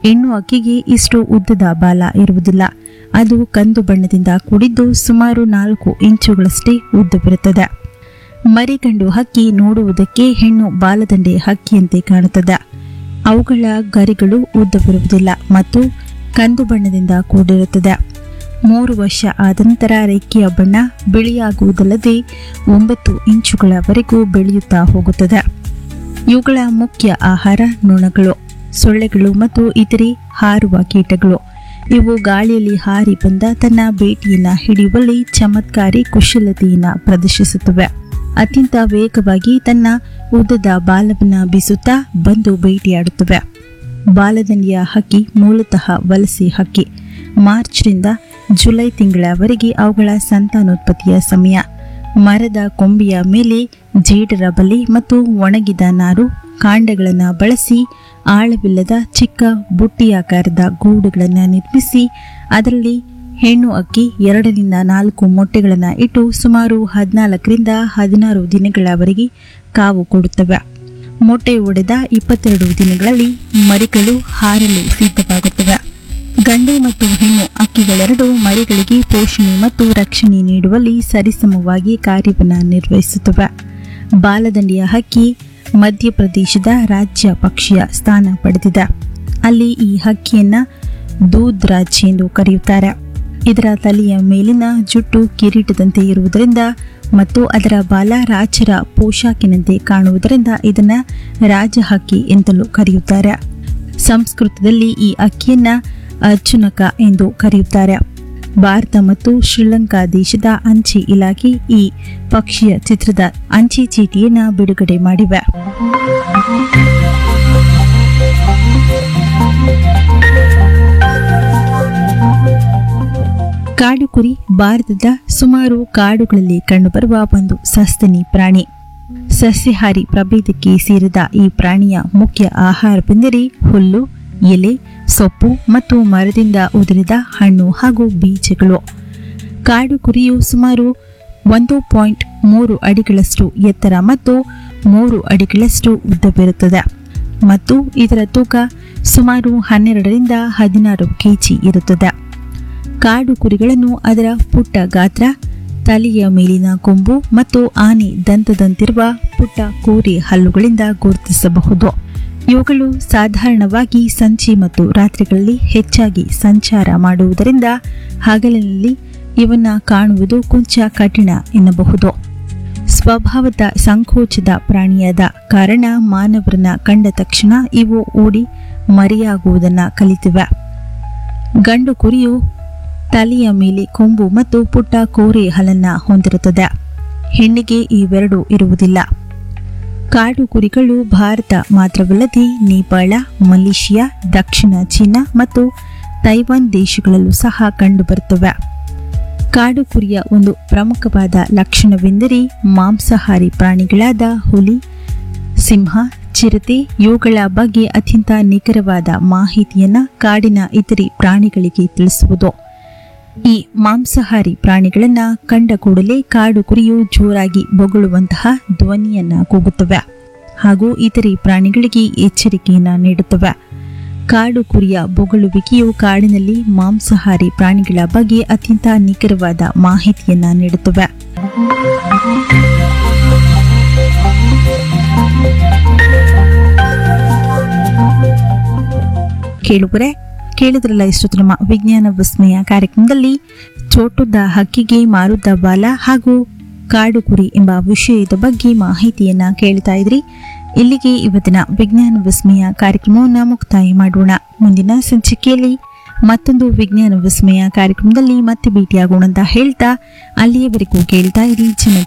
ಹೆಣ್ಣು ಅಕ್ಕಿಗೆ ಇಷ್ಟು ಉದ್ದದ ಬಾಲ ಇರುವುದಿಲ್ಲ ಅದು ಕಂದು ಬಣ್ಣದಿಂದ ಕೂಡಿದ್ದು ಸುಮಾರು ನಾಲ್ಕು ಇಂಚುಗಳಷ್ಟೇ ಉದ್ದವಿರುತ್ತದೆ ಮರಿಗಂಡು ಹಕ್ಕಿ ನೋಡುವುದಕ್ಕೆ ಹೆಣ್ಣು ಬಾಲದಂಡೆ ಹಕ್ಕಿಯಂತೆ ಕಾಣುತ್ತದೆ ಅವುಗಳ ಗರಿಗಳು ಉದ್ದವಿರುವುದಿಲ್ಲ ಮತ್ತು ಕಂದು ಬಣ್ಣದಿಂದ ಕೂಡಿರುತ್ತದೆ ಮೂರು ವರ್ಷ ಆದ ನಂತರ ರೆಕ್ಕೆಯ ಬಣ್ಣ ಬಿಳಿಯಾಗುವುದಲ್ಲದೆ ಒಂಬತ್ತು ಇಂಚುಗಳವರೆಗೂ ಬೆಳೆಯುತ್ತಾ ಹೋಗುತ್ತದೆ ಇವುಗಳ ಮುಖ್ಯ ಆಹಾರ ನೊಣಗಳು ಸೊಳ್ಳೆಗಳು ಮತ್ತು ಇತರೆ ಹಾರುವ ಕೀಟಗಳು ಇವು ಗಾಳಿಯಲ್ಲಿ ಹಾರಿ ಬಂದ ತನ್ನ ಬೇಟೆಯನ್ನ ಹಿಡಿಯುವಲ್ಲಿ ಚಮತ್ಕಾರಿ ಕುಶಲತೆಯನ್ನ ಪ್ರದರ್ಶಿಸುತ್ತವೆ ಅತ್ಯಂತ ವೇಗವಾಗಿ ತನ್ನ ಉದ್ದದ ಬಾಲವನ್ನ ಬೀಸುತ್ತಾ ಬಂದು ಬೇಟೆಯಾಡುತ್ತವೆ ಬಾಲದಂಡಿಯ ಹಕ್ಕಿ ಮೂಲತಃ ವಲಸೆ ಹಕ್ಕಿ ಮಾರ್ಚ್ರಿಂದ ಜುಲೈ ತಿಂಗಳವರೆಗೆ ಅವುಗಳ ಸಂತಾನೋತ್ಪತ್ತಿಯ ಸಮಯ ಮರದ ಕೊಂಬೆಯ ಮೇಲೆ ಜೇಡರ ಬಲೆ ಮತ್ತು ಒಣಗಿದ ನಾರು ಕಾಂಡಗಳನ್ನು ಬಳಸಿ ಆಳವಿಲ್ಲದ ಚಿಕ್ಕ ಬುಟ್ಟಿಯಾಕಾರದ ಗೂಡುಗಳನ್ನು ನಿರ್ಮಿಸಿ ಅದರಲ್ಲಿ ಹೆಣ್ಣು ಅಕ್ಕಿ ಎರಡರಿಂದ ನಾಲ್ಕು ಮೊಟ್ಟೆಗಳನ್ನು ಇಟ್ಟು ಸುಮಾರು ಹದಿನಾಲ್ಕರಿಂದ ಹದಿನಾರು ದಿನಗಳವರೆಗೆ ಕಾವು ಕೊಡುತ್ತವೆ ಮೊಟ್ಟೆ ಒಡೆದ ಇಪ್ಪತ್ತೆರಡು ದಿನಗಳಲ್ಲಿ ಮರಿಗಳು ಹಾರಲು ಸಿದ್ಧವಾಗುತ್ತವೆ ಗಂಡು ಮತ್ತು ಹೆಣ್ಣು ಅಕ್ಕಿಗಳೆರಡು ಮರಿಗಳಿಗೆ ಪೋಷಣೆ ಮತ್ತು ರಕ್ಷಣೆ ನೀಡುವಲ್ಲಿ ಸರಿಸಮವಾಗಿ ಕಾರ್ಯವನ್ನು ನಿರ್ವಹಿಸುತ್ತವೆ ಬಾಲದಂಡಿಯ ಹಕ್ಕಿ ಮಧ್ಯಪ್ರದೇಶದ ರಾಜ್ಯ ಪಕ್ಷಿಯ ಸ್ಥಾನ ಪಡೆದಿದೆ ಅಲ್ಲಿ ಈ ಹಕ್ಕಿಯನ್ನ ದೂದ್ ರಾಜ್ ಎಂದು ಕರೆಯುತ್ತಾರೆ ಇದರ ತಲೆಯ ಮೇಲಿನ ಜುಟ್ಟು ಕಿರೀಟದಂತೆ ಇರುವುದರಿಂದ ಮತ್ತು ಅದರ ಬಾಲ ರಾಜರ ಪೋಷಾಕಿನಂತೆ ಕಾಣುವುದರಿಂದ ಇದನ್ನ ರಾಜಹಕ್ಕಿ ಎಂತಲೂ ಕರೆಯುತ್ತಾರೆ ಸಂಸ್ಕೃತದಲ್ಲಿ ಈ ಅಕ್ಕಿಯನ್ನ ಅರ್ಜುನಕ ಎಂದು ಕರೆಯುತ್ತಾರೆ ಭಾರತ ಮತ್ತು ಶ್ರೀಲಂಕಾ ದೇಶದ ಅಂಚೆ ಇಲಾಖೆ ಈ ಪಕ್ಷಿಯ ಚಿತ್ರದ ಅಂಚೆ ಚೀಟಿಯನ್ನ ಬಿಡುಗಡೆ ಮಾಡಿವೆ ಕಾಡು ಕುರಿ ಭಾರತದ ಸುಮಾರು ಕಾಡುಗಳಲ್ಲಿ ಕಂಡುಬರುವ ಒಂದು ಸಸ್ತನಿ ಪ್ರಾಣಿ ಸಸ್ಯಾಹಾರಿ ಪ್ರಭೇದಕ್ಕೆ ಸೇರಿದ ಈ ಪ್ರಾಣಿಯ ಮುಖ್ಯ ಆಹಾರವೆಂದರೆ ಹುಲ್ಲು ಎಲೆ ಸೊಪ್ಪು ಮತ್ತು ಮರದಿಂದ ಉದುರಿದ ಹಣ್ಣು ಹಾಗೂ ಬೀಜಗಳು ಕಾಡು ಕುರಿಯು ಸುಮಾರು ಒಂದು ಪಾಯಿಂಟ್ ಮೂರು ಅಡಿಗಳಷ್ಟು ಎತ್ತರ ಮತ್ತು ಮೂರು ಅಡಿಗಳಷ್ಟು ಉದ್ದವಿರುತ್ತದೆ ಮತ್ತು ಇದರ ತೂಕ ಸುಮಾರು ಹನ್ನೆರಡರಿಂದ ಹದಿನಾರು ಕೆಜಿ ಇರುತ್ತದೆ ಕಾಡು ಕುರಿಗಳನ್ನು ಅದರ ಪುಟ್ಟ ಗಾತ್ರ ತಲೆಯ ಮೇಲಿನ ಕೊಂಬು ಮತ್ತು ಆನೆ ದಂತದಂತಿರುವ ಪುಟ್ಟ ಕೋರಿ ಹಲ್ಲುಗಳಿಂದ ಗುರುತಿಸಬಹುದು ಇವುಗಳು ಸಾಧಾರಣವಾಗಿ ಸಂಜೆ ಮತ್ತು ರಾತ್ರಿಗಳಲ್ಲಿ ಹೆಚ್ಚಾಗಿ ಸಂಚಾರ ಮಾಡುವುದರಿಂದ ಹಗಲಿನಲ್ಲಿ ಇವನ್ನ ಕಾಣುವುದು ಕೊಂಚ ಕಠಿಣ ಎನ್ನಬಹುದು ಸ್ವಭಾವದ ಸಂಕೋಚದ ಪ್ರಾಣಿಯಾದ ಕಾರಣ ಮಾನವರನ್ನ ಕಂಡ ತಕ್ಷಣ ಇವು ಓಡಿ ಮರೆಯಾಗುವುದನ್ನ ಕಲಿತಿವೆ ಗಂಡು ಕುರಿಯು ತಲೆಯ ಮೇಲೆ ಕೊಂಬು ಮತ್ತು ಪುಟ್ಟ ಕೋರೆ ಹಲನ್ನ ಹೊಂದಿರುತ್ತದೆ ಹೆಣ್ಣಿಗೆ ಇವೆರಡೂ ಇರುವುದಿಲ್ಲ ಕಾಡು ಕುರಿಗಳು ಭಾರತ ಮಾತ್ರವಲ್ಲದೆ ನೇಪಾಳ ಮಲೇಷಿಯಾ ದಕ್ಷಿಣ ಚೀನಾ ಮತ್ತು ತೈವಾನ್ ದೇಶಗಳಲ್ಲೂ ಸಹ ಕಂಡುಬರುತ್ತವೆ ಕಾಡು ಕುರಿಯ ಒಂದು ಪ್ರಮುಖವಾದ ಲಕ್ಷಣವೆಂದರೆ ಮಾಂಸಾಹಾರಿ ಪ್ರಾಣಿಗಳಾದ ಹುಲಿ ಸಿಂಹ ಚಿರತೆ ಇವುಗಳ ಬಗ್ಗೆ ಅತ್ಯಂತ ನಿಖರವಾದ ಮಾಹಿತಿಯನ್ನ ಕಾಡಿನ ಇತರೆ ಪ್ರಾಣಿಗಳಿಗೆ ತಿಳಿಸುವುದು ಈ ಮಾಂಸಾಹಾರಿ ಪ್ರಾಣಿಗಳನ್ನ ಕಂಡ ಕೂಡಲೇ ಕಾಡು ಕುರಿಯು ಜೋರಾಗಿ ಬೊಗಳುವಂತಹ ಧ್ವನಿಯನ್ನ ಕೂಗುತ್ತವೆ ಹಾಗೂ ಇತರೆ ಪ್ರಾಣಿಗಳಿಗೆ ಎಚ್ಚರಿಕೆಯನ್ನ ನೀಡುತ್ತವೆ ಕಾಡು ಕುರಿಯ ಬೊಗಳುವಿಕೆಯು ಕಾಡಿನಲ್ಲಿ ಮಾಂಸಾಹಾರಿ ಪ್ರಾಣಿಗಳ ಬಗ್ಗೆ ಅತ್ಯಂತ ನಿಖರವಾದ ಮಾಹಿತಿಯನ್ನ ನೀಡುತ್ತವೆ ಕೇಳುಗರೆ ಕೇಳಿದ್ರಲ್ಲ ಇಷ್ಟೊತ್ತು ನಮ್ಮ ವಿಜ್ಞಾನ ವಿಸ್ಮಯ ಕಾರ್ಯಕ್ರಮದಲ್ಲಿ ಚೋಟುದ್ದ ಹಕ್ಕಿಗೆ ಮಾರುದ್ದ ಬಾಲ ಹಾಗೂ ಕಾಡು ಕುರಿ ಎಂಬ ವಿಷಯದ ಬಗ್ಗೆ ಮಾಹಿತಿಯನ್ನ ಕೇಳ್ತಾ ಇದ್ರಿ ಇಲ್ಲಿಗೆ ಇವತ್ತಿನ ವಿಜ್ಞಾನ ವಿಸ್ಮಯ ಕಾರ್ಯಕ್ರಮವನ್ನು ಮುಕ್ತಾಯ ಮಾಡೋಣ ಮುಂದಿನ ಸಂಚಿಕೆಯಲ್ಲಿ ಮತ್ತೊಂದು ವಿಜ್ಞಾನ ವಿಸ್ಮಯ ಕಾರ್ಯಕ್ರಮದಲ್ಲಿ ಮತ್ತೆ ಭೇಟಿಯಾಗೋಣ ಅಂತ ಹೇಳ್ತಾ ಅಲ್ಲಿಯವರೆಗೂ ಕೇಳ್ತಾ ಇರಿ ಜನ